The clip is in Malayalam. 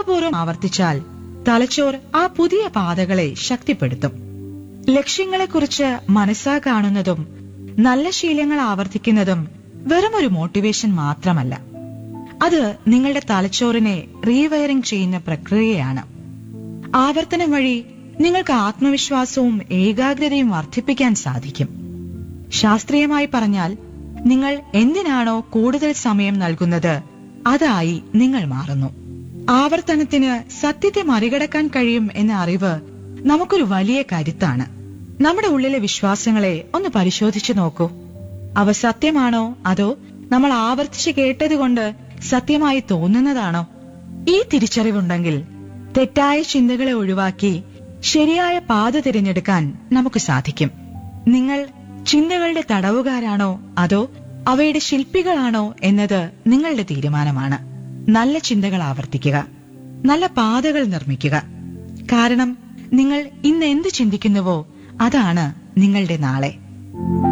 ശ്രദ്ധാപൂർവം ആവർത്തിച്ചാൽ തലച്ചോർ ആ പുതിയ പാതകളെ ശക്തിപ്പെടുത്തും ലക്ഷ്യങ്ങളെക്കുറിച്ച് മനസ്സാ കാണുന്നതും നല്ല ശീലങ്ങൾ ആവർത്തിക്കുന്നതും വെറുമൊരു മോട്ടിവേഷൻ മാത്രമല്ല അത് നിങ്ങളുടെ തലച്ചോറിനെ റീവയറിംഗ് ചെയ്യുന്ന പ്രക്രിയയാണ് ആവർത്തനം വഴി നിങ്ങൾക്ക് ആത്മവിശ്വാസവും ഏകാഗ്രതയും വർദ്ധിപ്പിക്കാൻ സാധിക്കും ശാസ്ത്രീയമായി പറഞ്ഞാൽ നിങ്ങൾ എന്തിനാണോ കൂടുതൽ സമയം നൽകുന്നത് അതായി നിങ്ങൾ മാറുന്നു ആവർത്തനത്തിന് സത്യത്തെ മറികടക്കാൻ കഴിയും എന്ന അറിവ് നമുക്കൊരു വലിയ കരുത്താണ് നമ്മുടെ ഉള്ളിലെ വിശ്വാസങ്ങളെ ഒന്ന് പരിശോധിച്ചു നോക്കൂ അവ സത്യമാണോ അതോ നമ്മൾ ആവർത്തിച്ച് കേട്ടതുകൊണ്ട് സത്യമായി തോന്നുന്നതാണോ ഈ തിരിച്ചറിവുണ്ടെങ്കിൽ തെറ്റായ ചിന്തകളെ ഒഴിവാക്കി ശരിയായ പാത തിരഞ്ഞെടുക്കാൻ നമുക്ക് സാധിക്കും നിങ്ങൾ ചിന്തകളുടെ തടവുകാരാണോ അതോ അവയുടെ ശില്പികളാണോ എന്നത് നിങ്ങളുടെ തീരുമാനമാണ് നല്ല ചിന്തകൾ ആവർത്തിക്കുക നല്ല പാതകൾ നിർമ്മിക്കുക കാരണം നിങ്ങൾ ഇന്ന് എന്ത് ചിന്തിക്കുന്നുവോ അതാണ് നിങ്ങളുടെ നാളെ